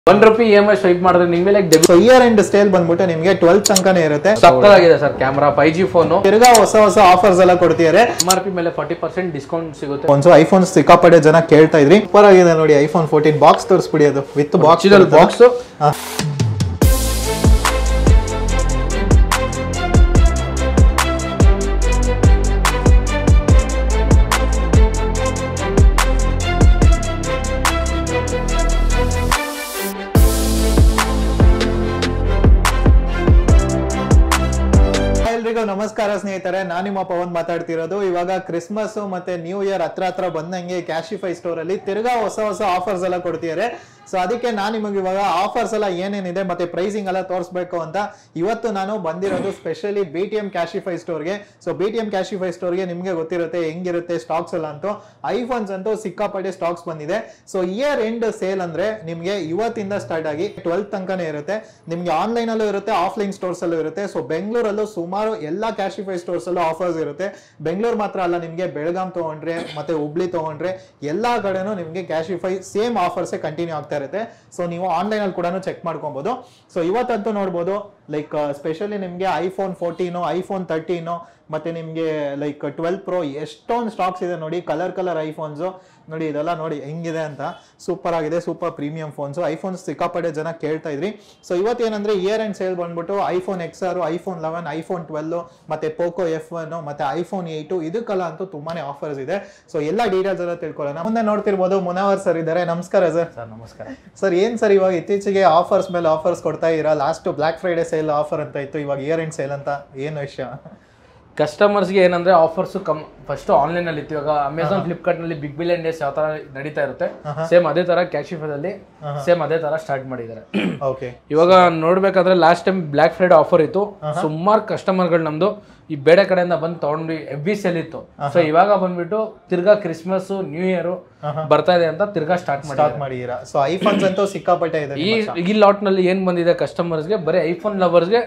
One rupee E M I swipe ಮಾಡಿದ್ರೆ ನಿಮ್ಗೆ like debit so year end sale ಬಂದ್ಬಿಟ್ಟು ನಿಮಗೆ ಟ್ವೆಲ್ ತನಕನೇ ಇರುತ್ತೆ ಸಕ್ಕತ್ತಾಗಿದೆ sir camera five G phone ತಿರ್ಗಾ ಹೊಸ ಹೊಸ ಆಫರ್ಸ್ ಎಲ್ಲ ಕೊಡ್ತಿದ್ದಾರೆ ಎಮ್ ಆರ್ ಪಿ ಮೇಲೆ ಫಾರ್ಟಿ ಪರ್ಸೆಂಟ್ ಡಿಸ್ಕೌಂಟ್ ಸಿಗುತ್ತೆ ಒಂದು ಐಫೋನ್ ಸಿಕ್ಕಾಪಟ್ಟೆ ಜನ ಕೇಳ್ತಾ ಇದ್ರಿ ಸೂಪರ್ ಆಗಿದೆ ನೋಡಿ ಐಫೋನ್ ಫೋರ್ಟೀನ್ ಬಾಕ್ಸ್ ತೋರಿಸ್ಬಿಡಿ ಅದು ವಿತ್ ಬಾಕ್ಸ್ ಬಾಕ್ಸ್ ಎಲ್ರಿಗೂ ನಮಸ್ಕಾರ ಸ್ನೇಹಿತರೆ ನಾನು ನಿಮ್ಮ ಪವನ್ ಮಾತಾಡ್ತಿರೋದು ಇವಾಗ ಕ್ರಿಸ್ಮಸ್ ಮತ್ತೆ ನ್ಯೂ ಇಯರ್ ಹತ್ರ ಹತ್ರ ಬಂದಂಗೆ ಕ್ಯಾಶಿಫೈ ಸ್ಟೋರ್ ಅಲ್ಲಿ ತಿರ್ಗಾ ಹೊಸ ಹೊಸ ಆಫರ್ಸ್ ಎಲ್ಲ ಕೊಡ್ತಿದ್ದಾರೆ ಸೊ ಅದಕ್ಕೆ ನಾನು ನಿಮಗೆ ಇವಾಗ ಆಫರ್ಸ್ ಎಲ್ಲ ಏನೇನಿದೆ ಮತ್ತೆ ಪ್ರೈಸಿಂಗ್ ಎಲ್ಲ ತೋರಿಸ್ಬೇಕು ಅಂತ ಇವತ್ತು ನಾನು ಬಂದಿರೋದು specially B T M Cashify ಸ್ಟೋರ್ಗೆ so B T M Cashify ಸ್ಟೋರ್ಗೆ ನಿಮಗೆ ಗೊತ್ತಿರುತ್ತೆ ಹೆಂಗಿರುತ್ತೆ ಸ್ಟಾಕ್ಸ್ ಎಲ್ಲ ಅಂತೂ ಐಫೋನ್ಸ್ ಅಂತೂ ಸಿಕ್ಕಾಪಟ್ಟೆ ಸ್ಟಾಕ್ಸ್ ಬಂದಿದೆ ಸೊ ಇಯರ್ ಎಂಡ್ ಸೇಲ್ ಅಂದ್ರೆ ನಿಮಗೆ ಇವತ್ತಿಂದ ಸ್ಟಾರ್ಟ್ ಆಗಿ ಟ್ವೆಲ್ತ್ ತನಕನೇ ಇರುತ್ತೆ ನಿಮಗೆ ಆನ್ಲೈನ್ ಅಲ್ಲೂ ಇರುತ್ತೆ ಆಫ್ಲೈನ್ ಸ್ಟೋರ್ಸ್ ಅಲ್ಲೂ ಇರುತ್ತೆ ಸೊ ಬೆಂಗಳೂರಲ್ಲೂ ಸುಮಾರು ಎಲ್ಲ ಕ್ಯಾಶಿಫೈ ಸ್ಟೋರ್ಸ್ ಅಲ್ಲೂ ಆಫರ್ಸ್ ಇರುತ್ತೆ ಬೆಂಗಳೂರು ಮಾತ್ರ ಅಲ್ಲ ನಿಮಗೆ ಬೆಳಗಾಂ ತಗೊಂಡ್ರೆ ಮತ್ತೆ ಹುಬ್ಳಿ ತಗೊಂಡ್ರೆ ಎಲ್ಲಾ ಕಡೆನೂ ನಿಮಗೆ ಕ್ಯಾಶಿಫೈ ಸೇಮ್ ಆಫರ್ಸೇ ಕಂಟಿನ್ಯೂ ಆಗ್ತಾ ಇರುತ್ತೆ ಸೊ ನೀವು ಆನ್ಲೈನ್ ಅಲ್ಲಿ ಕೂಡ ಚೆಕ್ ಮಾಡ್ಕೊಬಹುದು ಸೊ ಇವತ್ತಂತೂ ನೋಡ್ಬೋದು ಲೈಕ್ ಸ್ಪೆಷಲಿ ನಿಮಗೆ ಐಫೋನ್ ಫೋರ್ಟೀನು ಐಫೋನ್ ತರ್ಟೀನು ಮತ್ತೆ ನಿಮಗೆ ಲೈಕ್ ಟ್ವೆಲ್ ಪ್ರೋ ಎಷ್ಟೊಂದು ಸ್ಟಾಕ್ಸ್ ಇದೆ ನೋಡಿ ಕಲರ್ ಕಲರ್ ಐಫೋನ್ಸು ನೋಡಿ ಇದೆಲ್ಲ ನೋಡಿ ಹೆಂಗಿದೆ ಅಂತ ಸೂಪರ್ ಆಗಿದೆ ಸೂಪರ್ ಪ್ರೀಮಿಯಂ ಫೋನ್ಸು ಐಫೋನ್ಸ್ ಸಿಕ್ಕಾಪಟ್ಟೆ ಜನ ಕೇಳ್ತಾ ಇದ್ರಿ ಸೊ ಇವತ್ತೇನಂದ್ರೆ ಇಯರ್ ಅಂಡ್ ಸೇಲ್ ಬಂದ್ಬಿಟ್ಟು iPhone X R iPhone eleven iPhone twelve ಮತ್ತೆ ಪೋಕೋ ಎಫ್ ಒನ್ ಮತ್ತೆ ಐಫೋನ್ ಏಯ್ಟು ಇದಕ್ಕೆಲ್ಲ ಅಂತೂ ತುಂಬಾನೇ ಆಫರ್ಸ್ ಇದೆ ಸೊ ಎಲ್ಲ ಡೀಟೇಲ್ಸ್ ಎಲ್ಲ ತಿಳ್ಕೊಳ್ಳೋಣ ಮುಂದೆ ನೋಡ್ತಿರ್ಬೋದು ಮುನವರ್ ಸರ್ ಇದ್ದಾರೆ ನಮಸ್ಕಾರ ಸರ್ ಸರ್ ನಮಸ್ಕಾರ ಸರ್ ಏನ್ ಸರ್ ಇವಾಗ ಇತ್ತೀಚೆಗೆ ಆಫರ್ಸ್ ಮೇಲೆ ಆಫರ್ಸ್ ಕೊಡ್ತಾ ಇದ್ದೀರಾ last black Friday sale offer ಅಂತ ಇತ್ತು ಇವಾಗ ಇಯರ್ ಎಂಡ್ ಸೇಲ್ ಅಂತ ಏನು ವಿಷಯ ಕಸ್ಟಮರ್ಸ್ಗೆ ಏನಂದ್ರೆ ಆಫರ್ಸ್ ಕಮ್ ಫಸ್ಟ್ ಆನ್ಲೈನ್ ಅಲ್ಲಿ ಇತ್ತು ಇವಾಗ ಅಮೆಝಾನ್ ಫ್ಲಿಪ್ಕಾರ್ಟ್ ನಲ್ಲಿ ಬಿಗ್ ಬಿಲಿಯನ್ ಡೇಸ್ ಯಾವ ತರ ನಡೀತಾ ಇರುತ್ತೆ ಸೇಮ್ ಅದೇ ತರ ಕ್ಯಾಶಿಫದಲ್ಲಿ ಸೇಮ್ ಅದೇ ತರ ಸ್ಟಾರ್ಟ್ ಮಾಡಿದ್ದಾರೆ ಓಕೆ ಇವಾಗ ನೋಡ್ಬೇಕಾದ್ರೆ last time black Friday offer ಇತ್ತು ಸುಮಾರು ಕಸ್ಟಮರ್ಗಳು ನಮ್ದು ಈ ಬೇರೆ ಕಡೆಯಿಂದ ಬಂದು ತಗೊಂಡು ಎವ್ರಿ ಸೇಲ್ ಇತ್ತು ಸೊ ಇವಾಗ ಬಂದ್ಬಿಟ್ಟು ತಿರ್ಗಾ ಕ್ರಿಸ್ಮಸ್ ನ್ಯೂ ಇಯರ್ ಬರ್ತಾ ಇದೆ ಅಂತ ತಿರ್ಗಾ ಸ್ಟಾರ್ಟ್ ಮಾಡಿ ಸ್ಟಾರ್ಟ್ ಮಾಡಿದ್ದೀರಾ ಸೊ ಐಫೋನ್ಸ್ ಅಂತೂ ಸಿಕ್ಕಾಪಟ್ಟೆ ಇದೆ ಈ ಈ ಲಾಟ್ ನಲ್ಲಿ ಏನ್ ಬಂದಿದೆ ಕಸ್ಟಮರ್ಸ್ಗೆ ಬರೀ ಐಫೋನ್ ಲವರ್ಸ್ಗೆ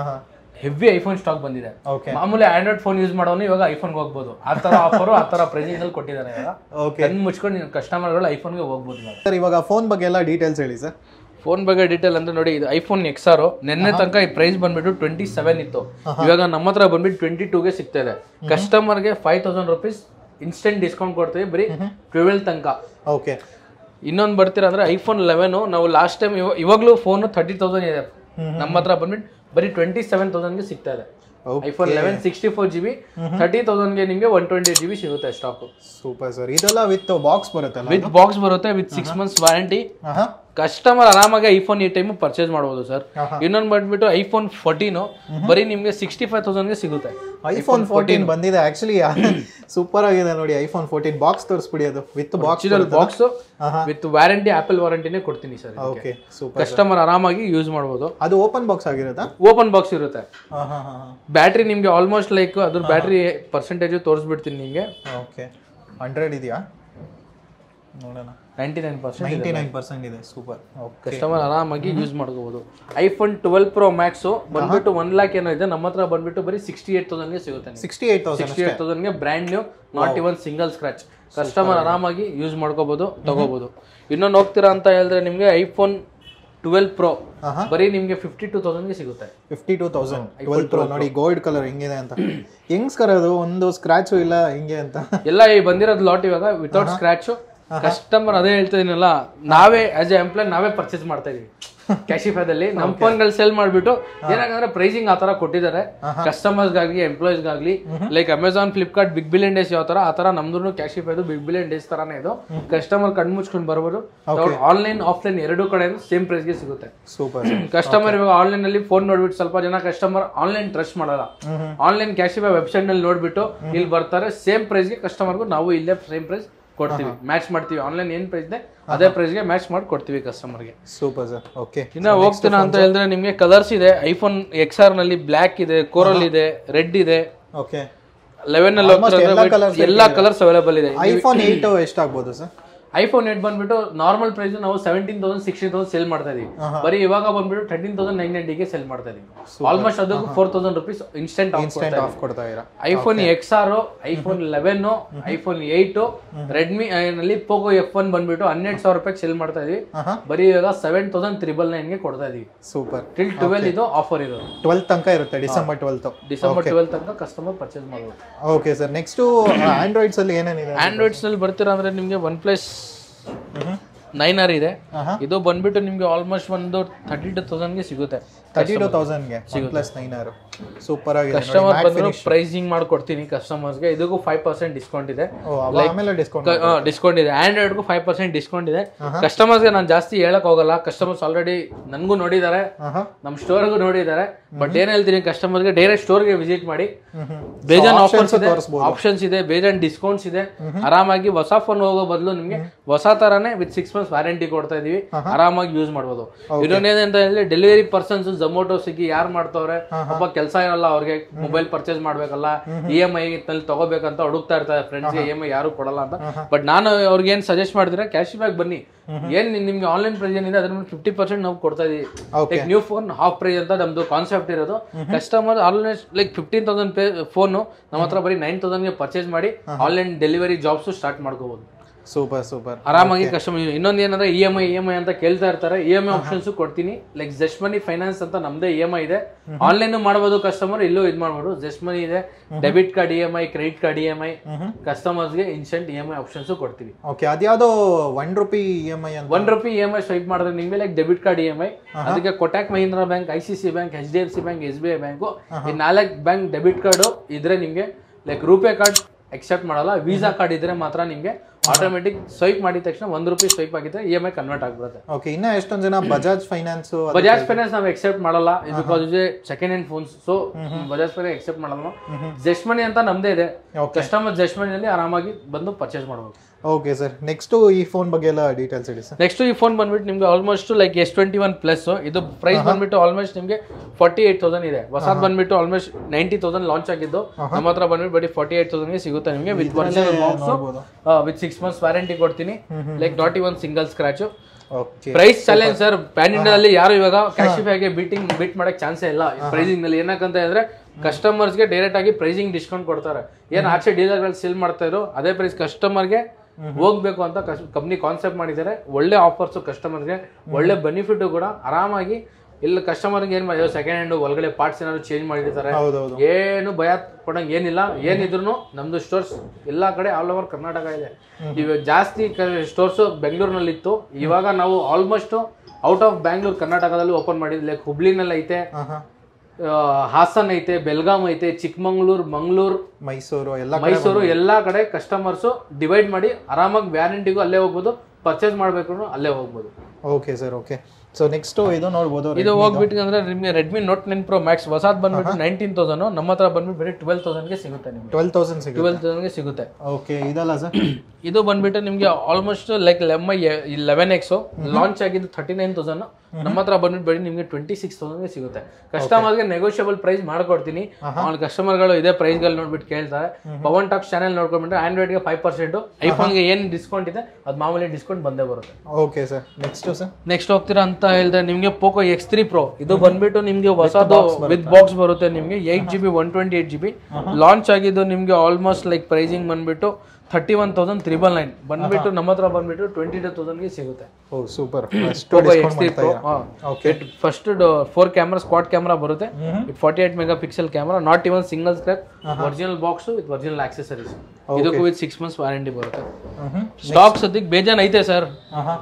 ಹೆವಿ ಐಫೋನ್ ಸ್ಟಾಕ್ ಬಂದಿದೆ ಓಕೆ ಮಾಮೂಲಿ ಆಂಡ್ರಾಯ್ಡ್ ಫೋನ್ ಯೂಸ್ ಮಾಡೋನು ಇವಾಗ ಐಫೋನ್ಗೆ ಹೋಗ್ಬೋದು ಆ ತರ ಆಫರ್ ಆ ತರ ಪ್ರೈಸಿಂಗ್ ಅಲ್ಲಿ ಕೊಟ್ಟಿದ್ದಾರೆ ಇವಾಗ ಓಕೆ ಕಣ್ಣು ಮುಚ್ಕೊಂಡು ಕಸ್ಟಮರ್ಗಳು ಐಫೋನ್ಗೆ ಹೋಗ್ಬೋದು ಇವಾಗ ಸರ್ ಇವಾಗ ಫೋನ್ ಬಗ್ಗೆ ಎಲ್ಲ ಡೀಟೇಲ್ಸ್ ಹೇಳಿ ಸರ್ ಫೋನ್ ಬಗ್ಗೆ ಡೀಟೇಲ್ ಅಂದ್ರೆ ನೋಡಿ ಇದು ಐಫೋನ್ ಎಕ್ಸ್ ಆರ್ ನಿನ್ನೆ ತನಕ ಈ ಪ್ರೈಸ್ ಬಂದ್ಬಿಟ್ಟು ಟ್ವೆಂಟಿ ಸೆವೆನ್ ಇತ್ತು ಇವಾಗ ನಮ್ಮ ಹತ್ರ ಬಂದ್ಬಿಟ್ಟು ಟ್ವೆಂಟಿ ಟೂಗೆ ಸಿಗ್ತಾ ಇದೆ ಕಸ್ಟಮರ್ಗೆ five thousand rupees instant discount ಕೊಡ್ತೀವಿ ಬರೀ ಟ್ವೆಲ್ ತನಕ ಓಕೆ ಇನ್ನೊಂದು ಬರ್ತೀರಾ ಅಂದ್ರೆ ಐಫೋನ್ ಲೆವೆನ್ ನಾವು ಲಾಸ್ಟ್ ಟೈಮ್ ಇವಾಗಲೂ ಫೋನ್ ತರ್ಟಿ ತೌಸಂಡ್ ಇದೆ ನಮ್ಮ ಹತ್ರ ಬಂದ್ಬಿಟ್ಟು ಬರೀ ಟ್ವೆಂಟಿ ಸೆವೆನ್ ತೌಸಂಡ್ಗೆ ಸಿಗ್ತಾ ಇದೆ Okay. IPhone eleven sixty four G B thirty ತೌಸಂಡ್ಗೆ ನಿಮಗೆ ಒನ್ ಟ್ವೆಂಟಿ ಜಿ ಬಿ ಸಿಗುತ್ತೆ ಸ್ಟಾಕ್ ಸೂಪರ್ ಸರ್ ಇದೆಲ್ಲ ವಿತ್ ಬಾಕ್ಸ್ ಬರುತ್ತಲ್ಲ ವಿತ್ ಬಾಕ್ಸ್ ಬರುತ್ತೆ ವಿತ್ ಸಿಕ್ಸ್ ಮಂತ್ಸ್ ವಾರಂಟಿ ಹಾಂ ಕಸ್ಟಮರ್ ಆರಾಮಾಗಿ ಐಫೋನ್ ಈ ಟೈಮ್ ಪರ್ಚೇಸ್ ಮಾಡಬಹುದು ಸರ್ ಆಹಾ. ಇನ್ನೊಂದು ಬಂದ್ಬಿಟ್ಟು ಐಫೋನ್ ಫೋರ್ಟೀನು ಬರೀ ನಿಮಗೆ ಸಿಕ್ಸ್ಟಿ ಫೈವ್ ತೌಸಂಡ್ಗೆ ಸಿಗುತ್ತೆ ಐಫೋನ್ ಫೋರ್ಟೀನ್ ಬಂದಿದೆ ಆಕ್ಚುಲಿ ಸೂಪರ್ ಆಗಿದೆ ನೋಡಿ ಐಫೋನ್ ಫೋರ್ಟೀನ್ ಬಾಕ್ಸ್ ತೋರಿಸ್ಬಿಡಿ ಅದು ವಿತ್ ಬಾಕ್ಸ್ ಬಾಕ್ಸ್ ಆಹಾ. ವಿತ್ ವ್ಯಾರಂಟಿ ಆಪಲ್ ವಾರಂಟಿನೇ ಕೊಡ್ತೀನಿ ಸರ್ ಓಕೆ ಸೂಪರ್ ಕಸ್ಟಮರ್ ಆರಾಮಾಗಿ ಯೂಸ್ ಮಾಡಬಹುದು ಅದು ಓಪನ್ ಬಾಕ್ಸ್ ಆಗಿರುತ್ತಾ ಓಪನ್ ಬಾಕ್ಸ್ ಇರುತ್ತೆ ಹಾಂ ಹಾಂ ಹಾಂ ಬ್ಯಾಟ್ರಿ ನಿಮಗೆ ಆಲ್ಮೋಸ್ಟ್ ಲೈಕ್ ಅದ್ರ ಬ್ಯಾಟ್ರಿ ಪರ್ಸೆಂಟೇಜ್ ತೋರಿಸ್ಬಿಡ್ತೀನಿ ನಿಮಗೆ ಓಕೆ ಹಂಡ್ರೆಡ್ ಇದೆಯಾ ನೋಡೋಣ ninety nine percent ninety nine percent ಇದೆ ಸೂಪರ್ ಓಕೆ ಕಸ್ಟಮರ್ ಆರಾಮಾಗಿ ಯೂಸ್ ಮಾಡ್ಕೋಬಹುದು ಐಫೋನ್ ಟ್ವೆಲ್ ಪ್ರೋ ಮ್ಯಾಕ್ಸ್ ಬಂದ್ಬಿಟ್ಟು ಒನ್ ಲ್ಯಾಕ್ ಏನೋ ಇದೆ ನಮ್ಮ ಹತ್ರ ಬಂದ್ಬಿಟ್ಟು ಬರೀ ಸಿಕ್ಸ್ಟಿ ಏಟ್ ತೌಸಂಡ್ಗೆ ಸಿಗುತ್ತೆ ನಿಮ್ಗೆ. Sixty eight thousand sixty eight ತೌಸಂಡ್ಗೆ brand new not even single scratch customer ಆರಾಮಾಗಿ ಯೂಸ್ ಮಾಡ್ಕೋಬಹುದು ತಗೋಬಹುದು ಇನ್ನೊಂದು ಹೋಗ್ತೀರಾ ಅಂತ ಹೇಳಿದ್ರೆ ನಿಮಗೆ ಐಫೋನ್ ಟ್ವೆಲ್ ಪ್ರೋ ಆಹಾ. ಬರೀ ನಿಮಗೆ ಫಿಫ್ಟಿ ಟೂ ತೌಸಂಡ್ಗೆ ಸಿಗುತ್ತೆ fifty two thousand twelve pro ನೋಡಿ ಗೋಲ್ಡ್ ಕಲರ್ ಹೆಂಗಿದೆ ಅಂತ ಹೆಂಗ್ಸ್ಕರ್ ಅದು ಒಂದು ಸ್ಕ್ರಾಚು ಇಲ್ಲ ಹಿಂಗೆ ಅಂತ ಎಲ್ಲ ಈ ಬಂದಿರೋದು ಲಾಟ್ ಇವಾಗ ವಿತೌಟ್ ಸ್ಕ್ರಾಚ್ ಕಸ್ಟಮರ್ ಅದೇ ಹೇಳ್ತಾ ಇದೀನಲ್ಲ ನಾವೇ ಆಸ್ ಎ ಎಂಪ್ಲಾಯ್ ನಾವೇ ಪರ್ಚೇಸ್ ಮಾಡ್ತಾ ಇದೀವಿ ಕ್ಯಾಶಿಫೈದಲ್ಲಿ ನಮ್ಮ ಫೋನ್ಗಳು ಸೆಲ್ ಮಾಡ್ಬಿಟ್ಟು ಏನಾಗಂದ್ರೆ ಪ್ರೈಸಿಂಗ್ ಆ ತರ ಕೊಟ್ಟಿದ್ದಾರೆ ಕಸ್ಟಮರ್ಸ್ಗಾಗ್ಲಿ ಎಂಪ್ಲಾಯೀಸ್ಗಾಗ್ಲಿ like Amazon Flipkart big billion days ಯಾವ ತರ ಆ ತರ ನಮ್ದು ಕ್ಯಾಶಿಫೈದು ಬಿಗ್ ಬಿಲಿಯನ್ ಡೇಸ್ ತರಾನೇ ಇದು ಕಸ್ಟಮರ್ ಕಣ್ ಮುಚ್ಕೊಂಡು ಬರ್ಬೋದು ಆನ್ಲೈನ್ ಆಫ್ಲೈನ್ ಎರಡೂ ಕಡೆ ಸೇಮ್ ಪ್ರೈಸ್ಗೆ ಸಿಗುತ್ತೆ ಸೂಪರ್ ಕಸ್ಟಮರ್ ಇವಾಗ ಆನ್ಲೈನ್ ಅಲ್ಲಿ ಫೋನ್ ನೋಡ್ಬಿಟ್ಟು ಸ್ವಲ್ಪ ಜನ ಕಸ್ಟಮರ್ ಆನ್ಲೈನ್ ಟ್ರಸ್ಟ್ ಮಾಡಲ್ಲ ಆನ್ಲೈನ್ ಕ್ಯಾಶಿಫೈ ವೆಬ್ಸೈಟ್ ನಲ್ಲಿ ನೋಡ್ಬಿಟ್ಟು ಇಲ್ಲಿ ಬರ್ತಾರೆ ಸೇಮ್ ಪ್ರೈಸ್ಗೆ ಕಸ್ಟಮರ್ಗೂ ನಾವು ಇಲ್ಲೇ ಸೇಮ್ ಪ್ರೈಸ್ ಕೊಡ್ತೀವಿ ಮ್ಯಾಚ್ ಮಾಡ್ತೀವಿ ಆನ್ಲೈನ್ ಏನ್ ಪ್ರೈಸ್ ಇದೆ ಅದೇ ಪ್ರೈಸ್ಗೆ ಮ್ಯಾಚ್ ಮಾಡಿ ಕೊಡ್ತೀವಿ ಕಸ್ಟಮರ್ಗೆ ಸೂಪರ್ ಸರ್ ಓಕೆ ಇನ್ನ ಹೋಗ್ತೀನ ಅಂತ ಹೇಳಿದ್ರೆ ನಿಮಗೆ ಕಲರ್ಸ್ ಇದೆ ಐಫೋನ್ ಎಕ್ಸ್ ಆರ್ ನಲ್ಲಿ ಬ್ಲ್ಯಾಕ್ ಇದೆ ಕೋರಲ್ ಇದೆ ರೆಡ್ ಇದೆ ಓಕೆ ಲೆವೆನ್ ಅಲ್ಲಿ Almost ಹೋಗ್ತೀರಾ ಎಲ್ಲಾ ಅಂದ್ರೆ colours ಎಲ್ಲಾ ಕಲರ್ಸ್ ಅವೈಲೇಬಲ್ ಇದೆ ಐಫೋನ್ ಏಯ್ಟ್ ಎಷ್ಟಾಗ್ಬೋದು ಸರ್ ಐಫೋನ್ ಏಟ್ ಬಂದ್ಬಿಟ್ಟು ನಾರ್ಮಲ್ ಪ್ರೈಸ್ ನಾವು seventeen thousand sixteen thousand sale ಮಾಡ್ತಾ ಇದೀವಿ ಬರೀ ಇವಾಗ ಬಂದ್ಬಿಟ್ಟು ಥರ್ಟೀನ್ ತೌಸಂಡ್ ನೈನ್ ನೈಂಟಿಗೆ ಸೇಲ್ ಮಾಡ್ತಾ ಇದೀವಿ ಆಲ್ಮೋಸ್ಟ್ ಅದು four thousand rupees instant instant off ಕೊಡ್ತಾ ಇದ್ದೀರಾ iPhone X R iPhone eleven iPhone eight Redmi ನಲ್ಲಿ ಪೋಕೋ ಎಫ್ ಒನ್ ಬಂದ್ಬಿಟ್ಟು ಹನ್ನೆರಡು ಸಾವಿರ ರೂಪಾಯಿ ಸೇಲ್ ಮಾಡ್ತಾ ಇದೀವಿ ಆಹಾ. ಬರೀ ಇವಾಗ ಸೆವೆನ್ ತೌಸಂಡ್ ತ್ರಿಬಲ್ ನೈನ್ಗೆ ಕೊಡ್ತಾ ಇದೀವಿ ಸೂಪರ್ ಟಿಲ್ ಟ್ವೆಲ್ ಇದು ಆಫರ್ ಇರೋದು ಟ್ವೆಲ್ತ್ ತನಕ ಇರುತ್ತೆ ಡಿಸೆಂಬರ್ ಟ್ವೆಲ್ತ್ ಡಿಸೆಂಬರ್ ಟ್ವೆಲ್ ತನಕ ಕಸ್ಟಮರ್ ಪರ್ಚೇಸ್ ಮಾಡ್ಬೋದು ಓಕೆ ಸರ್ ನೆಕ್ಸ್ಟ್ ಆಂಡ್ರಾಯ್ಡ್ಸ್ ಅಲ್ಲಿ ಏನೇನಿದೆ ಆಂಡ್ರಾಯ್ಡ್ಸ್ ನಲ್ಲಿ ಬರ್ತೀರಾ ಅಂದ್ರೆ ನಿಮಗೆ ಒನ್ ಪ್ಲಸ್ ನೈನ್ ಆರ್ ಇದೆ ಆಹಾ. ಇದು ಬಂದ್ಬಿಟ್ಟು ನಿಮಗೆ ಆಲ್ಮೋಸ್ಟ್ ಒಂದು ಥರ್ಟಿ ಟು ತೌಸಂಡ್ಗೆ ಸಿಗುತ್ತೆ ತರ್ಟಿ ಟು ತೌಸಂಡ್ಗೆ ಪ್ಲಸ್ ನೈನ್ ಆರು ಸೂಪರ್ ಆಗಿದೆ ನೋಡಿ. ಕಸ್ಟಮರ್ ಬಂದ್ರು ಪ್ರೈಸಿಂಗ್ ಮಾಡ್ಕೊಡ್ತೀನಿ ಕಸ್ಟಮರ್ಸ್ಗೆ ಇದಕ್ಕೂ ಫೈವ್ ಪರ್ಸೆಂಟ್ ಡಿಸ್ಕೌಂಟ್ ಇದೆ ಓ, ಅವ ಆಮೇಲೆ ಡಿಸ್ಕೌಂಟ್ ಡಿಸ್ಕೌಂಟ್ ಇದೆ ಆಂಡ್ರಾಯ್ಡ್ಗೂ ಫೈವ್ ಪರ್ಸೆಂಟ್ ಡಿಸ್ಕೌಂಟ್ ಇದೆ ಕಸ್ಟಮರ್ಸ್ಗೆ ನಾನು ಜಾಸ್ತಿ ಹೇಳಕ್ ಹೋಗಲ್ಲ ಕಸ್ಟಮರ್ಸ್ ಆಲ್ರೆಡಿ ನನಗೂ ನೋಡಿದ್ದಾರೆ ಆಹಾ ನಮ್ಮ ಸ್ಟೋರ್ಗೂ ನೋಡಿದ್ದಾರೆ ಬಟ್ ಏನ್ ಹೇಳ್ತೀನಿ ಕಸ್ಟಮರ್ಗೆ ಡೈರೆಕ್ಟ್ ಸ್ಟೋರ್ಗೆ ವಿಸಿಟ್ ಮಾಡಿ ಹ್ಮ್ ಹ್ಮ್ ಬೇಜಾನ್ So, ಆಫರ್ಸ್ options ಇದೆ ತೋರಿಸ್ಬೋದು. ಆಪ್ಷನ್ಸ್ ಇದೆ ಬೇಜಾನ್ ಡಿಸ್ಕೌಂಟ್ಸ್ ಇದೆ ಆರಾಮಾಗಿ ಹೊಸ ಫೋನ್ ಹೋಗೋ ಬದಲು ನಿಮಗೆ ಹೊಸ ತರಾನೇ ವಿತ್ ಸಿಕ್ಸ್ ಮಂತ್ಸ್ ವ್ಯಾರಂಟಿ ಕೊಡ್ತಾ ಇದೀವಿ ಆರಾಮಾಗಿ ಯೂಸ್ ಮಾಡ್ಬೋದು ಇನ್ನೊಂದೇನಂತ ಹೇಳಿದ್ರೆ ಡೆಲಿವರಿ ಪರ್ಸನ್ಸ್ ಜೊಮೊಟೊ ಸ್ವಿಗ್ಗಿ ಯಾರು ಮಾಡ್ತವ್ರೆ ಒಬ್ಬ ಕೆಲಸ ಇರಲ್ಲ ಅವ್ರಿಗೆ ಮೊಬೈಲ್ ಪರ್ಚೇಸ್ ಮಾಡ್ಬೇಕಲ್ಲ ಇ ಎಂ ಐ ನಲ್ಲಿ ತಗೋಬೇಕಂತ ಹುಡುಕ್ತಾ ಇರ್ತಾರೆ ಫ್ರೆಂಡ್ಸ್ಗೆ ಇ ಎಂ ಐ ಯಾರು ಕೊಡಲ್ಲ ಅಂತ ಬಟ್ ನಾನು ಅವ್ರಿಗೆ ಏನ್ ಸಜೆಸ್ಟ್ ಮಾಡ್ತೀರಾ ಕ್ಯಾಶ್ ಬ್ಯಾಕ್ ಬನ್ನಿ ಏನ್ ನಿಮ್- ನಿಮ್ಗೆ ಆನ್ಲೈನ್ ಪ್ರೈಸ್ ಏನಿದೆ ಅದ್ರ ಮೇಲೆ ಫಿಫ್ಟಿ ಪರ್ಸೆಂಟ್ ನಾವು ಕೊಡ್ತಾ ಇದೀವಿ Okay. New phone half price ಅಂತ ನಮ್ದು ಕಾನ್ಸೆಪ್ಟ್ ಇರೋದು customer online like fifteen thousand pay phone ನಮ್ಮ ಹತ್ರ ಬರೀ ನೈನ್ ತೌಸಂಡ್ಗೆ ಪರ್ಚೇಸ್ ಮಾಡಿ ಆನ್ಲೈನ್ ಡೆಲಿವರಿ ಜಾಬ್ಸ್ ಸ್ಟಾರ್ಟ್ ಮಾಡ್ಕೋಬಹುದು ಸೂಪರ್ ಸೂಪರ್ ಆರಾಮಾಗಿ ಕಸ್ಟಮರ್ ಇನ್ನೊಂದು ಏನಂದ್ರೆ E M I E M I ಅಂತ ಕೇಳ್ತಾ ಇರ್ತಾರೆ ಇ ಎಮ್ ಐ ಆಪ್ಷನ್ಸ್ ಕೊಡ್ತೀನಿ ಲೈಕ್ ಜಸ್ಟ್ ಮನಿ ಫೈನಾನ್ಸ್ ಅಂತ ನಮ್ದೇ ಇ ಎಮ್ ಐ ಇದೆ ಆನ್ಲೈನ್ ಮಾಡ್ಬೋದು ಕಸ್ಟಮರ್ ಇಲ್ಲೂ ಇದು ಮಾಡ್ಬೋದು ಜಸ್ಟ್ ಮನಿ ಇದೆ debit card E M I credit card E M I ಕಸ್ಟಮರ್ಸ್ಗೆ instant E M I options ಕೊಡ್ತೀವಿ ಓಕೆ ಅದ್ಯಾವುದೋ one rupee E M I ಅಂತ one rupee E M I swipe ಮಾಡಿದ್ರೆ ನಿಮಗೆ like debit card E M I ಅದಕ್ಕೆ Kotak Mahindra bank I C C bank H D F C bank S B I bank ಈ ನಾಲ್ಕು bank debit card ಇದ್ರೆ ನಿಮಗೆ like RuPay card accept ಮಾಡಲ್ಲ Visa card ಇದ್ರೆ ಮಾತ್ರ ನಿಮಗೆ ಆಟೋಮೆಟಿಕ್ ಸ್ವೈಪ್ ಮಾಡಿದ ತಕ್ಷಣ ಒಂದು ರೂಪಾಯಿ ಸ್ವೈಪ್ ಆಗಿದ್ರೆ ಇ ಎಮ್ ಐ ಕನ್ವರ್ಟ್ ಆಗ್ಬಿಡುತ್ತೆ ಓಕೆ ಇನ್ನ ಎಷ್ಟೊಂದ್ ಜನ ಬಜಾಜ್ ಫೈನಾನ್ಸ್ ಬಜಾಜ್ ಫೈನಾನ್ಸ್ ನಾವು ಎಕ್ಸೆಪ್ಟ್ ಮಾಡಲ್ಲ ಬಿಕಾಸ್ ಇದೆ second hand phones so Bajaj finance accept ಮಾಡಲ್ಲ ಜಸ್ಟ್ ಮನಿ ಅಂತ ನಮ್ದೇ ಇದೆ Okay. ಕಸ್ಟಮರ್ ಜಸ್ಟ್ ಮನಿಯಲ್ಲಿ ಆರಾಮಾಗಿ ಬಂದು ಪರ್ಚೇಸ್ ಮಾಡಬಹುದು ಓಕೆ ಸರ್ ನೆಕ್ಸ್ಟ್ ಈ ಫೋನ್ ಬಗ್ಗೆ ಎಲ್ಲ ಡೀಟೇಲ್ಸ್ ಇಡಿ ಸರ್ ನೆಕ್ಸ್ಟ್ ಈ ಫೋನ್ ಬಂದ್ಬಿಟ್ಟು ನಿಮ್ಗೆ almost like S twenty one plus ಇದು ಪ್ರೈಸ್ ಬಂದ್ಬಿಟ್ಟು ಆಲ್ಮೋಸ್ಟ್ ನಿಮಗೆ ಫಾರ್ಟಿ ಏಟ್ ತೌಸಂಡ್ ಇದೆ ಹೊಸದ್ ಬಂದ್ಬಿಟ್ಟು ಆಲ್ಮೋಸ್ಟ್ ನೈಂಟಿ ತೌಸಂಡ್ ಲಾಂಚ್ ಆಗಿದ್ದು ನಮ್ಮ ಹತ್ರ ಬಂದ್ಬಿಟ್ಟು ಬರೀ ಫಾರ್ಟಿ ಏಟ್ ತೌಸಂಡ್ಗೆ ಸಿಗುತ್ತೆ ನಿಮಗೆ ವಿತ್ ಒರಿಜಿನಲ್ ಬಾಕ್ಸ್ ನೋಡ್ಬೋದು ವಿತ್ ಸಿಕ್ಸ್ ಮಂತ್ಸ್ ವ್ಯಾರಂಟಿ ಕೊಡ್ತೀನಿ like not even single scratch okay price challenge sir pan ಇಂಡಿಯಾದಲ್ಲಿ ಯಾರು ಇವಾಗ ಕ್ಯಾಶಿಫೈಗೆ ಬೀಟಿಂಗ್ ಬೀಟ್ ಮಾಡಕ್ ಚಾನ್ಸೇ ಇಲ್ಲ ಪ್ರೈಸಿಂಗ್ ನಲ್ಲಿ ಏನಕ್ಕಂತ ಹೇಳಿದ್ರೆ ಕಸ್ಟಮರ್ಸ್ಗೆ ಡೈರೆಕ್ಟ್ ಆಗಿ ಪ್ರೈಸಿಂಗ್ ಡಿಸ್ಕೌಂಟ್ ಕೊಡ್ತಾರೆ ಏನ್ ಆಚೆ ಡೀಲರ್ಗಳು ಸೇಲ್ ಮಾಡ್ತಾ ಇರೋ ಅದೇ ಪ್ರೈಸ್ ಕಸ್ಟಮರ್ಗೆ ಹೋಗ್ಬೇಕು ಅಂತ ಕಂಪ್ನಿ ಕಾನ್ಸೆಪ್ಟ್ ಮಾಡಿದ್ದಾರೆ ಒಳ್ಳೆ ಆಫರ್ಸ್ ಕಸ್ಟಮರ್ಗೆ ಒಳ್ಳೆ ಬೆನಿಫಿಟ್ ಕೂಡ ಆರಾಮಾಗಿ ಇಲ್ಲ ಕಸ್ಟಮರ್ಗೆ ಏನ್ ಮಾಡಿ ಸೆಕೆಂಡ್ ಹ್ಯಾಂಡ್ ಒಳಗಡೆ ಪಾರ್ಟ್ಸ್ ಏನಾದ್ರು ಚೇಂಜ್ ಮಾಡಿರ್ತಾರೆ ಹೌದೌದು ಏನು ಭಯ ಪಡಂಗ್ ಏನಿಲ್ಲ ಏನಿದ್ರು ನಮ್ದು ಸ್ಟೋರ್ಸ್ ಎಲ್ಲಾ ಕಡೆ ಆಲ್ ಓವರ್ ಕರ್ನಾಟಕ ಇದೆ ಇವಾಗ ಜಾಸ್ತಿ ಸ್ಟೋರ್ಸ್ ಬೆಂಗಳೂರಿನಲ್ಲಿ ಇತ್ತು ಇವಾಗ ನಾವು ಆಲ್ಮೋಸ್ಟ್ ಔಟ್ ಆಫ್ ಬ್ಯಾಂಗ್ಳೂರ್ ಕರ್ನಾಟಕದಲ್ಲಿ ಓಪನ್ ಮಾಡಿದ್ವಿ ಲೈಕ್ ಹುಬ್ಳಿನಲ್ಲಿ ಐತೆ ಆಹಾ. ಆ, ಹಾಸನ್ ಐತೆ ಬೆಲ್ಗಾಮ್ ಐತೆ ಚಿಕ್ಕಮಂಗ್ಳೂರ್ ಮಂಗಳೂರು ಮೈಸೂರು ಎಲ್ಲ ಮೈಸೂರು ಎಲ್ಲಾ ಕಡೆ ಕಸ್ಟಮರ್ಸ್ ಡಿವೈಡ್ ಮಾಡಿ ಆರಾಮಾಗಿ ವ್ಯಾರಂಟಿಗೂ ಅಲ್ಲೇ ಹೋಗ್ಬೋದು ಪರ್ಚೇಸ್ ಮಾಡ್ಬೇಕು ಅಲ್ಲೇ ಹೋಗ್ಬೋದು okay sir okay so next ಇದು ನೋಡ್ಬೋದು ಇದು ಹೋಗ್ಬಿಟ್ಟು ಅಂದ್ರೆ ನಿಮಗೆ Redmi note nine pro max ಹೊಸದ್ ಬಂದ್ಬಿಟ್ಟು ನೈನ್ಟೀನ್ ತೌಸಂಡ್ ನಮ್ಮ ಹತ್ರ ಬಂದ್ಬಿಟ್ಟು ಬರೀ ಟ್ವೆಲ್ ತೌಸಂಡ್ಗೆ ಸಿಗುತ್ತೆ ನಿಮ್ಗೆ ಟ್ವೆಲ್ ತೌಸಂಡ್ ಸಿಗುತ್ತೆ ಟ್ವೆಲ್ ತೌಸಂಡ್ಗೆ ಸಿಗುತ್ತೆ ಓಕೆ ಇದಲ್ಲ ಸರ್ ಇದು ಬಂದ್ಬಿಟ್ಟು ನಿಮಗೆ ಆಲ್ಮೋಸ್ಟ್ ಲೈಕ್ ಲೆಮ್ ಲೆವೆನ್ ಎಕ್ಸ್ ಲಾಂಚ್ ಆಗಿದ್ದು ಥರ್ಟಿ ನೈನ್ ತೌಸಂಡ್ ನಮ್ಮ ಹತ್ರ ಬಂದ್ಬಿಟ್ಟು ಬರೀ ನಿಮಗೆ ಟ್ವೆಂಟಿ ಸಿಕ್ಸ್ ತೌಸಂಡ್ಗೆ ಸಿಗುತ್ತೆ ಕಸ್ಟಮರ್ಗೆ ನೆಗೋಷಿಯಬಲ್ ಪ್ರೈಸ್ ಮಾಡ್ಕೊಡ್ತೀನಿ ಅವ್ನ ಕಸ್ಟಮರ್ಗಳು ಇದೇ ಪ್ರೈಸ್ಗಳು ನೋಡ್ಬಿಟ್ಟು ಕೇಳ್ತಾರೆ ಪವನ್ ಟಾಕ್ಸ್ ಚಾನೆಲ್ ನೋಡ್ಕೊಂಡ್ಬಿಟ್ರೆ ಆಂಡ್ರಾಯ್ಡ್ಗೆ ಫೈವ್ ಪರ್ಸೆಂಟ್ ಐಫೋನ್ಗೆ ಏನು ಡಿಸ್ಕೌಂಟ್ ಇದೆ ಅದು ಮಾಮೂಲಿ ಡಿಸ್ಕೌಂಟ್ ಬಂದೇ ಬರುತ್ತೆ okay sir next sir next ಹೋಗ್ತೀರಾ ಅಂತ ಹೇಳಿದ್ರೆ ನಿಮಗೆ ಪೋಕೋ ಎಕ್ಸ್ ತ್ರೀ ಪ್ರೋ ಇದು ಬಂದ್ಬಿಟ್ಟು ನಿಮಗೆ ಹೊಸದು ವಿತ್ ಬಾಕ್ಸ್ ಬರುತ್ತೆ ನಿಮಗೆ eight G B one twenty eight G B launch ಆಗಿದ್ದು ನಿಮಗೆ ಆಲ್ಮೋಸ್ಟ್ ಲೈಕ್ ಪ್ರೈಸಿಂಗ್ ಬಂದ್ಬಿಟ್ಟು thirty one thousand triple nine ಬಂದ್ಬಿಟ್ಟು ನಮ್ಮ ಹತ್ರ ಬಂದ್ಬಿಟ್ಟು ಟ್ವೆಂಟಿ ಟೂ ತೌಸಂಡ್ಗೆ ಸಿಗುತ್ತೆ ಓ super Poco X three pro Okay. First four camera squad camera ಬರುತ್ತೆ with forty eight megapixel camera not even single scrap original box with original accessories ಇದಕ್ಕೂ with six months warranty ಬರುತ್ತೆ stock ಸದ್ಯಕ್ಕೆ ಬೇಜಾನ್ ಐತೆ sir ಆಹಾ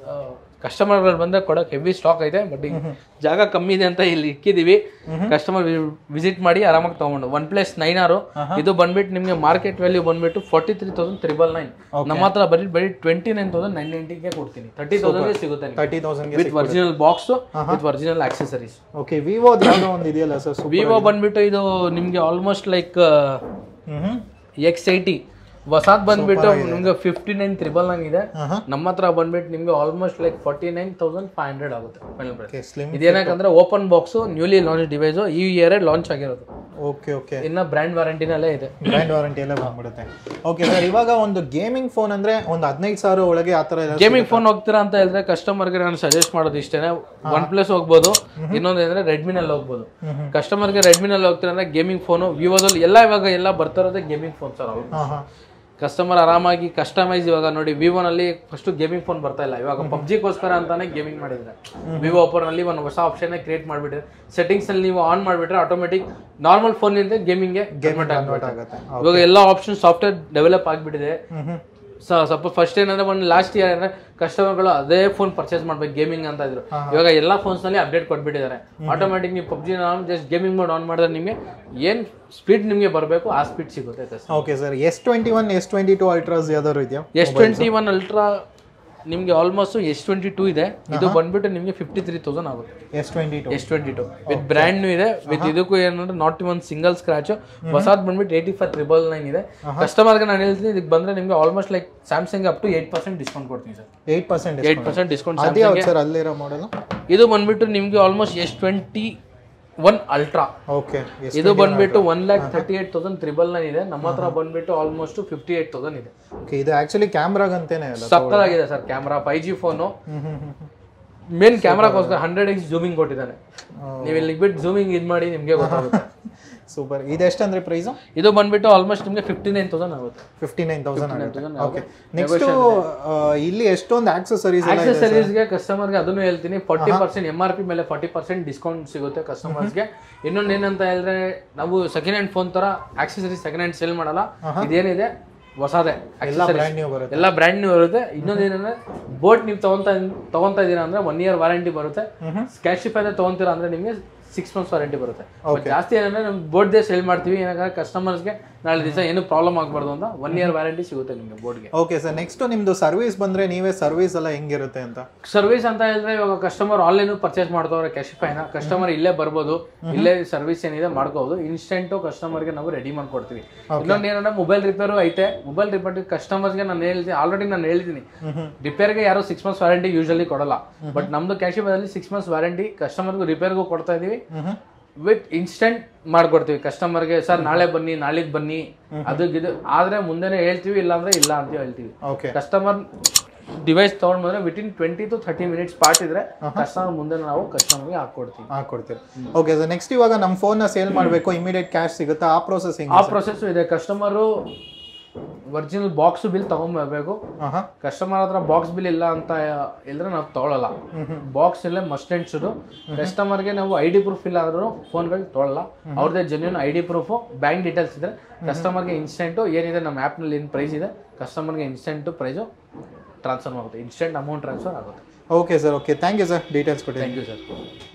ಕಸ್ಟಮರ್ಗಳು ಬಂದ್ರೆ ಕೊಡಕ್ heavy stock ಐತೆ ಬಟ್ ಈಗ ಜಾಗ ಕಮ್ಮಿ ಇದೆ ಅಂತ ಇಲ್ಲಿ ಇಕ್ಕಿದೀವಿ ಕಸ್ಟಮರ್ ವಿಸಿಟ್ ಮಾಡಿ ಆರಾಮಾಗಿ ತಗೊಂಡು ಒನ್ ಪ್ಲಸ್ ನೈನ್ ಆರು ಇದು ಬಂದ್ಬಿಟ್ಟು ನಿಮಗೆ ಮಾರ್ಕೆಟ್ ವ್ಯಾಲ್ಯೂ ಬಂದ್ಬಿಟ್ಟು forty three thousand triple nine ನಮ್ಮ ಹತ್ರ ಬರೀ ಬರೀ ಟ್ವೆಂಟಿ ನೈನ್ ತೌಸಂಡ್ ನೈನ್ ನೈಂಟಿಗೆ ಕೊಡ್ತೀನಿ ತರ್ಟಿ ತೌಸಂಡ್ ಸಿಗುತ್ತೆ ತರ್ಟಿ ತೌಸಂಡ್ಗೆ with original box with original accessories okay ವಿವೋದು ಯಾವುದೋ ಒಂದು ಇದೆಯಲ್ಲ ಸರ್ ಸೂಪರ್ ವಿವೋ ಬಂದ್ಬಿಟ್ಟು ಇದು ನಿಮಗೆ almost like hmm X eighty ಹೊಸಾದ್ ಬಂದ್ಬಿಟ್ಟು ನಿಮ್ಗೆ ಫಿಫ್ಟಿ ನೈನ್ ತ್ರಿಬಲ್ ನೈನ್ ಇದೆ ಆಹಾ ನಮ್ಮ ಹತ್ರ ಬಂದ್ಬಿಟ್ಟು ನಿಮ್ಗೆ almost like forty nine thousand five hundred ಆಗುತ್ತೆ ಫೈನಲ್ ಪ್ರೈಸ್ ಓಕೆ ಸ್ಲಿಮ್ ಇದೇನಕ್ಕಂದ್ರೆ open box newly launch device ಈ ಇಯರ್ ಲಾಂಚ್ ಆಗಿರೋದು ಓಕೆ ಓಕೆ ಇನ್ನ ಬ್ರ್ಯಾಂಡ್ ವಾರಂಟಿನಲ್ಲೇ ಇದೆ ಬ್ರ್ಯಾಂಡ್ ವಾರಂಟಿ ಎಲ್ಲ ಬಂದ್ಬಿಡುತ್ತೆ ಓಕೆ ಸರ್ ಇವಾಗ ಒಂದು ಗೇಮಿಂಗ್ ಫೋನ್ ಅಂದ್ರೆ ಒಂದು ಹದಿನೈದು ಸಾವಿರ ಒಳಗೆ ಆ ಥರ ಎಲ್ಲ ಗೇಮಿಂಗ್ ಫೋನ್ ಹೋಗ್ತೀರಾ ಅಂತ ಹೇಳಿದ್ರೆ ಕಸ್ಟಮರ್ಗೆ ನಾನು ಸಜೆಸ್ಟ್ ಮಾಡೋದು ಇಷ್ಟೇನೆ ಒನ್ ಪ್ಲಸ್ ಹೋಗ್ಬೋದು ಇನ್ನೊಂದು ಅಂದ್ರೆ ರೆಡ್ಮಿನಲ್ಲಿ ಹೋಗ್ಬೋದು ಕಸ್ಟಮರ್ಗೆ ರೆಡ್ಮಿನಲ್ಲಿ ಹೋಗ್ತೀರಾ ಅಂದ್ರೆ ಗೇಮಿಂಗ್ ಫೋನು ವಿವೋದಲ್ಲಿ ಎಲ್ಲ ಇವಾಗ ಎಲ್ಲ ಬರ್ತಾ ಇರೋದೇ ಗೇಮಿಂಗ್ ಫೋನ್ ಸರ್ ಅವರು ಹಾಂ ಹಾಂ ಕಸ್ಟಮರ್ ಆರಾಮಾಗಿ ಕಸ್ಟಮೈಸ್ ಇವಾಗ ನೋಡಿ ವಿವೋನಲ್ಲಿ ಫಸ್ಟ್ ಗೇಮಿಂಗ್ ಫೋನ್ ಬರ್ತಾ ಇಲ್ಲ ಇವಾಗ ಪಬ್ಜಿಗೋಸ್ಕರ ಅಂತಾನೆ ಗೇಮಿಂಗ್ ಮಾಡಿದ್ರೆ ವಿವೋ ನಲ್ಲಿ ಒಂದು ಹೊಸ ಆಪ್ಷನ್ ಕ್ರಿಯೇಟ್ ಮಾಡಿಬಿಟ್ರೆ ಸೆಟ್ಟಿಂಗ್ಸ್ ಅಲ್ಲಿ ನೀವು ಆನ್ ಮಾಡಿಬಿಟ್ರೆ ಆಟೋಮೆಟಿಕ್ ನಾರ್ಮಲ್ ಫೋನ್ ನಿಂದ ಗೇಮಿಂಗ್ಗೆ ಕನ್ವರ್ಟ್ ಆಗುತ್ತೆ ಇವಾಗ ಎಲ್ಲ ಆಪ್ಷನ್ ಸಾಫ್ಟ್ವೇರ್ ಡೆವಲಪ್ ಆಗಿಬಿಟ್ಟಿದೆ ಹ್ಮ್ ಹ್ಮ್ ಸಪೋಸ್ ಫಸ್ಟ್ ಏನಂದ್ರೆ ಒಂದು ಲಾಸ್ಟ್ ಇಯರ್ ಅಂದ್ರೆ ಕಸ್ಟಮರ್ಗಳು ಅದೇ ಫೋನ್ ಪರ್ಚೇಸ್ ಮಾಡ್ಬೇಕು ಗೇಮಿಂಗ್ ಅಂತ ಇದ್ರು ಇವಾಗ ಎಲ್ಲ ಫೋನ್ಸ್ ನಲ್ಲಿ ಅಪ್ಡೇಟ್ ಕೊಟ್ಬಿಟ್ಟಿದ್ದಾರೆ ಆಟೋಮೆಟಿಕ್ ನೀವು PUBG just gaming mode on ಮಾಡಿದ್ರೆ ನಿಮಗೆ ಏನ್ ಸ್ಪೀಡ್ ನಿಮಗೆ ಬರಬೇಕು ಆ ಸ್ಪೀಡ್ ಸಿಗುತ್ತೆ customer. Okay sir S twenty one S twenty two ultras ಯಾವ್ದಾದ್ರು ಇದೆಯಾ ಎಸ್ ಟ್ವೆಂಟಿ ಒನ್ ಅಲ್ಟ್ರಾ ನಿಮಗೆ ಆಲ್ಮೋಸ್ಟ್ ಎಸ್ ಟ್ವೆಂಟಿ ಟೂ ಇದೆ ಇದು ಬಂದ್ಬಿಟ್ಟು ನಿಮಗೆ ಫಿಫ್ಟಿ ತ್ರೀ ತೌಸಂಡ್ ಆಗುತ್ತೆ S twenty two S twenty two with brand new ಇದೆ ವಿತ್ ಇದಕ್ಕೂ ಏನಂದ್ರೆ ನಾಟ್ ಒನ್ ಸಿಂಗಲ್ ಸ್ಕ್ರಾಚ್ ಹೊಸಾದ್ ಬಂದ್ಬಿಟ್ಟು ಏಯ್ಟಿ ಫೈವ್ ತ್ರಿಬಲ್ ನೈನ್ ಇದೆ ಕಸ್ಟಮರ್ಗೆ ನಾನು ಹೇಳ್ತೀನಿ ಇದಕ್ಕೆ ಬಂದ್ರೆ ನಿಮಗೆ almost like Samsung up to eight percent discount ಕೊಡ್ತೀನಿ sir eight percent eight percent discount ಅದೇ ಯಾವ್ದು ಸರ್ ಅಲ್ಲಿರೋ ಮಾಡಲು ಇದು ಬಂದ್ಬಿಟ್ಟು ನಿಮಗೆ almost S twenty one ultra okay ಇದು ಬಂದ್ಬಿಟ್ಟು one lakh thirty eight thousand triple nine ಇದೆ ನಮ್ಮ ಹತ್ರ ಬಂದ್ಬಿಟ್ಟು ಆಲ್ಮೋಸ್ಟ್ ಫಿಫ್ಟಿ ಏಟ್ ತೌಸಂಡ್ ಇದೆ ಓಕೆ ಇದು ಆಕ್ಚುಲಿ ಕ್ಯಾಮ್ರಾಗಂತೇನೆ ಅಲ್ಲ ಸಕ್ಕತ್ತಾಗಿದೆ sir camera five G phone ಹ್ಮ್ ಹ್ಮ್ ಹ್ಮ್ ಹ್ಮ್. ಮೇನ್ ಕ್ಯಾಮ್ರಾಗೋಸ್ಕರ ಹಂಡ್ರೆಡ್ ಎಕ್ಸ್ ಜೂಮಿಂಗ್ ಕೊಟ್ಟಿದ್ದಾನೆ ನೀವು ಇಲ್ಲಿ ಬಿಟ್ಟು ಜೂಮಿಂಗ್ ಇದು ಮಾಡಿ ನಿಮಗೆ ಗೊತ್ತಾಗುತ್ತೆ ಸೂಪರ್ ಇದೆಷ್ಟಂದ್ರೆ ಪ್ರೈಸು ಇದು ಬಂದ್ಬಿಟ್ಟು ಆಲ್ಮೋಸ್ಟ್ ನಿಮಗೆ ಫಿಫ್ಟಿ ನೈನ್ ತೌಸಂಡ್ ಆಗುತ್ತೆ ಫಿಫ್ಟಿ ನೈನ್ ತೌಸಂಡ್ ಆಗುತ್ತೆ 59,000 ಓಕೆ ನೆಕ್ಸ್ಟ್ ಇಲ್ಲಿ ಎಷ್ಟೊಂದು ಆಕ್ಸೆಸರೀಸ್ ಎಲ್ಲ ಇದೆ ಆಕ್ಸೆಸರೀಸ್ಗೆ ಕಸ್ಟಮರ್ಗೆ ಅದನ್ನು ಹೇಳ್ತೀನಿ forty percent M R P ಮೇಲೆ ಫಾರ್ಟಿ ಪರ್ಸೆಂಟ್ ಡಿಸ್ಕೌಂಟ್ ಸಿಗುತ್ತೆ ಕಸ್ಟಮರ್ಸ್ಗೆ ಇನ್ನೊಂದು ಏನಂತ ಹೇಳಿದ್ರೆ ನಾವು ಸೆಕೆಂಡ್ ಹ್ಯಾಂಡ್ ಫೋನ್ ತರ ಆಕ್ಸೆಸರೀಸ್ ಸೆಕೆಂಡ್ ಹ್ಯಾಂಡ್ ಸೇಲ್ ಮಾಡಲ್ಲ ಇದೇನಿದೆ ಹೊಸದೇ ಎಲ್ಲ accessories. ಬ್ರ್ಯಾಂಡ್ ನ್ಯೂ ಬರುತ್ತೆ ಎಲ್ಲ ಬ್ರ್ಯಾಂಡ್ ನ್ಯೂ ಇರುತ್ತೆ ಇನ್ನೊಂದು ಏನಂದ್ರೆ ಬೋಟ್ ನೀವು ತಗೊಂತ ತಗೊಂತ ಇದೀರಾ ಅಂದ್ರೆ ಒನ್ ಇಯರ್ ವಾರಂಟಿ ಬರುತ್ತೆ ಕ್ಯಾಶಿಫೈ ತಗೊಂತೀರಾ ಅಂದ್ರೆ ನಿಮಗೆ ಸಿಕ್ಸ್ ಮಂತ್ಸ್ ವಾರಂಟಿ ಬರುತ್ತೆ But ಜಾಸ್ತಿ ಏನಂದ್ರೆ ನಮ್ಮ ಬೋರ್ಡ್ದೇ ಸೇಲ್ ಮಾಡ್ತೀವಿ ಏನಾದ್ರೆ ಕಸ್ಟಮರ್ಸ್ಗೆ ನಾಳೆ ದಿವಸ ಏನು ಪ್ರಾಬ್ಲಮ್ ಆಗಬಾರ್ದು ಅಂತ ಒನ್ ಇಯರ್ ವ್ಯಾರಂಟಿ ಸಿಗುತ್ತೆ ನಿಮಗೆ ಬೋರ್ಡ್ಗೆ ಓಕೆ ಸರ್ ನೆಕ್ಸ್ಟ್ ನಿಮ್ದು ಸರ್ವಿಸ್ ಬಂದ್ರೆ ನೀವೇ ಸರ್ವಿಸ್ ಎಲ್ಲ ಹೆಂಗಿರುತ್ತೆ ಅಂತ ಸರ್ವಿಸ್ ಅಂತ ಹೇಳಿದ್ರೆ ಇವಾಗ ಕಸ್ಟಮರ್ ಆನ್ಲೈನ್ ಪರ್ಚೇಸ್ ಮಾಡ್ತವ್ರೆ ಕ್ಯಾಶಿಫೈನ ಕಸ್ಟಮರ್ ಇಲ್ಲೇ ಬರ್ಬೋದು ಇಲ್ಲೇ ಸರ್ವಿಸ್ ಏನಿದೆ ಮಾಡ್ಕೋಬಹುದು ಇನ್ಸ್ಟೆಂಟ್ ಕಸ್ಟಮರ್ಗೆ ನಾವು ರೆಡಿ ಮಾಡ್ಕೊಡ್ತೀವಿ ಇನ್ನೊಂದು ಏನಂದ್ರೆ ಮೊಬೈಲ್ ರಿಪೇರು ಐತೆ ಮೊಬೈಲ್ ರಿಪೇರ್ ಕಸ್ಟಮರ್ಸ್ಗೆ ನಾನು ಹೇಳ್ತೀನಿ ಆಲ್ರೆಡಿ ನಾನು ಹೇಳ್ತೀನಿ ರಿಪೇರ್ಗೆ ಯಾರು ಸಿಕ್ಸ್ ಮಂತ್ಸ್ ವಾರಂಟಿ ಯೂಶಲಿ ಕೊಡಲ್ಲ ಬಟ್ ನಮ್ದು ಕ್ಯಾಶಿಫೈದಲ್ಲಿ ಸಿಕ್ಸ್ ಮಂತ್ಸ್ ವಾರಂಟಿ ಕಸ್ಟಮರ್ಗೂ ರಿಪೇರ್ಗೂ ಕೊಡ್ತಾ ಇದೀವಿ ವಿತ್ ಇನ್ಸ್ಟೆಂಟ್ ಮಾಡ್ಕೊಡ್ತೀವಿ ಕಸ್ಟಮರ್ಗೆ ಸರ್ ನಾಳೆ ಬನ್ನಿ ನಾಳಿದ್ ಬನ್ನಿ ಅದು ಇದು ಆದ್ರೆ ಮುಂದೆನೆ ಹೇಳ್ತೀವಿ ಇಲ್ಲ ಅಂದ್ರೆ ಇಲ್ಲ ಅಂತ ಹೇಳ್ತೀವಿ ಓಕೆ ಕಸ್ಟಮರ್ ಡಿವೈಸ್ ತಗೊಂಡ್ ಬಂದ್ರೆ within twenty to thirty minutes part ಇದ್ರೆ ಕಸ್ಟಮರ್ ಮುಂದೆ ನಾವು ಕಸ್ಟಮರ್ಗೆ ಹಾಕೊಡ್ತೀವಿ ಹಾಕೊಡ್ತೀರಿ ಓಕೆ ಸರ್ ನೆಕ್ಸ್ಟ್ ಇವಾಗ ನಮ್ಮ ಫೋನ್ನ ಸೇಲ್ ಮಾಡಬೇಕು ಇಮಿಡಿಯೇಟ್ ಕ್ಯಾಶ್ ಸಿಗುತ್ತಾ ಆ ಪ್ರೋಸೆಸ್ ಹೆಂಗೆ ಆ ಪ್ರೊಸೆಸ್ ಇದೆ ಕಸ್ಟಮರು ಒರಿಜಿನಲ್ ಬಾಕ್ಸ್ ಬಿಲ್ ತಗೊಂಡ್ಬರ್ಬೇಕು ಹಾಂ ಕಸ್ಟಮರ್ ಹತ್ರ ಬಾಕ್ಸ್ ಬಿಲ್ ಇಲ್ಲ ಅಂತ ಇಲ್ಲದ್ರೆ ನಾವು ತಗೊಳ್ಳಲ್ಲ ಬಾಕ್ಸ್ ಇಲ್ಲೇ ಮಸ್ಟ್ ಅಂಡ್ ಶುಡು ಕಸ್ಟಮರ್ಗೆ ನಾವು ಐ ಡಿ ಪ್ರೂಫ್ ಇಲ್ಲ ಆದ್ರೂ ಫೋನ್ಗಳು ತೊಗೊಳ್ಳಲ್ಲ ಅವ್ರದ್ದೇ genuine I D proof bank details ಇದ್ರೆ ಕಸ್ಟಮರ್ಗೆ ಇನ್ಸ್ಟೆಂಟು ಏನಿದೆ ನಮ್ಮ ಆ್ಯಪ್ನಲ್ಲಿ ಏನು ಪ್ರೈಸ್ ಇದೆ ಕಸ್ಟಮರ್ಗೆ ಇನ್ಸ್ಟೆಂಟು ಪ್ರೈಸು ಟ್ರಾನ್ಸ್ಫರ್ ಆಗುತ್ತೆ ಇನ್ಸ್ಟೆಂಟ್ ಅಮೌಂಟ್ ಟ್ರಾನ್ಸ್ಫರ್ ಆಗುತ್ತೆ okay sir okay thank you sir details ಕೊಡಿ ಥ್ಯಾಂಕ್ ಯು ಸರ್